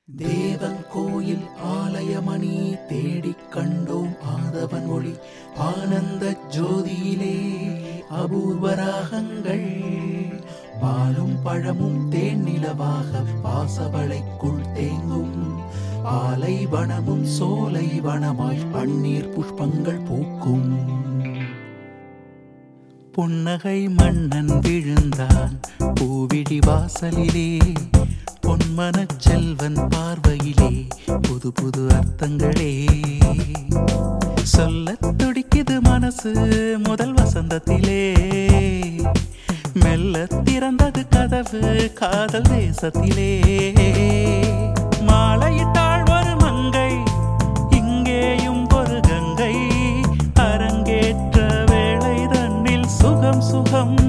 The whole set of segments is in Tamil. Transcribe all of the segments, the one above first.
தேவன் கோயில் ஆலயமணி தேடிக் கண்டோம் ஆதவன் ஒளி ஆனந்த ஜோதியிலே அபூர்வ ராகங்கள் பாலும் பழமும் தேன்னிலவாக பாசவளைக்குள் தேங்கும் ஆலை வனமும் சோலை வனமாய் பன்னீர் புஷ்பங்கள் பூக்கும் புன்னகை மன்னன் விழுந்தான் பூவிழி வாசலிலே பொன்மனச் செல்வன் பார்வையிலே புது புது அர்த்தங்களே சொல்லத் துடிக்குது மனசு முதல் வசந்தத்திலே மெல்ல திறந்தது கதவு காதல் தேசத்திலே மாலையிட்டாள் ஒரு மங்கை இங்கேயும் ஒரு கங்கை அரங்கேற்ற வேளை தன்னில் சுகம் சுகம்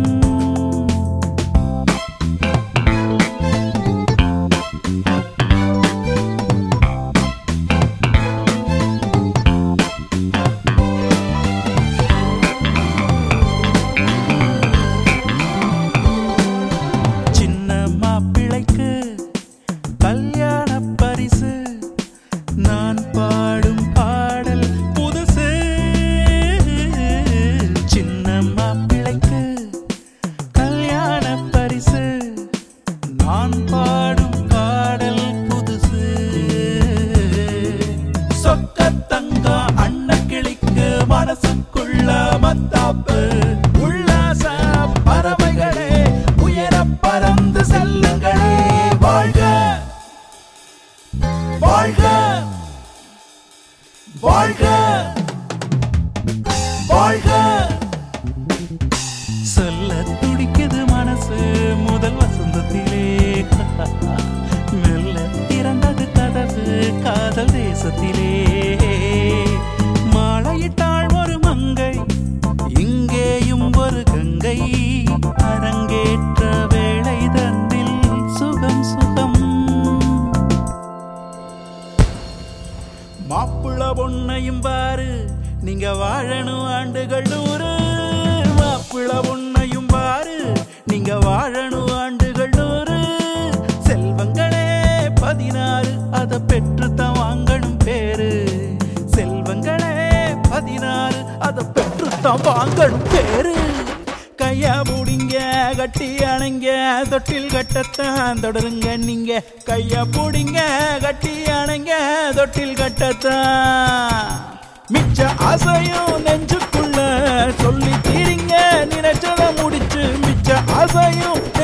சின்ன மாப்பிள்ளைக்கு கல்யாண பரிசு நான் பாடும் பாடல் புதுசு சின்ன மாப்பிள்ளைக்கு கல்யாண பரிசு நான் பாடும் பாடல் புதுசு சொக்க தங்க அண்ண கிளிக்கு மனசுக்குள்ள மத்தாப்பு உல்லாச பறவைகளே உயர பறந்து செல்லுங்களே வாழ்க வாழ்க வாழ்க வாழ்க சொல்ல துடிக்குது மனசு முதல் வசந்தத்திலே மெல்ல திறந்தது கதவு காதல் தேசத்திலே மாலையிட்டாள் ஒரு மங்கை இங்கேயும் ஒரு கங்கை அரங்கேற்ற வேளை தன்னில் சுகம் சுகம் மாப்பிள்ள பொண்ணையும் பாரு நீங்க வாழணும் ஆண்டுகள் நூறு மாப்பிள்ள பொண்ணையும் பாரு நீங்க வாழணும் ஆண்டுகள் நூறு செல்வங்களே பதினாறு அதை பெற்றுத்தான் வாங்கணும் பேரு செல்வங்களே பதினாறு அதை பெற்றுத்தான் வாங்கணும் பேரு கையா பூடிங்க கட்டி அணைங்க தொட்டில் கட்டத்தான் தொடருங்க நீங்க கையா பூடிங்க கட்டி அணைங்க தொட்டில் கட்டத்தான் மிச்ச ஆசையும் நெஞ்சுக்குள்ள சொல்லி தீரிங்க நினைச்சத முடிச்சு மிச்ச ஆசையும்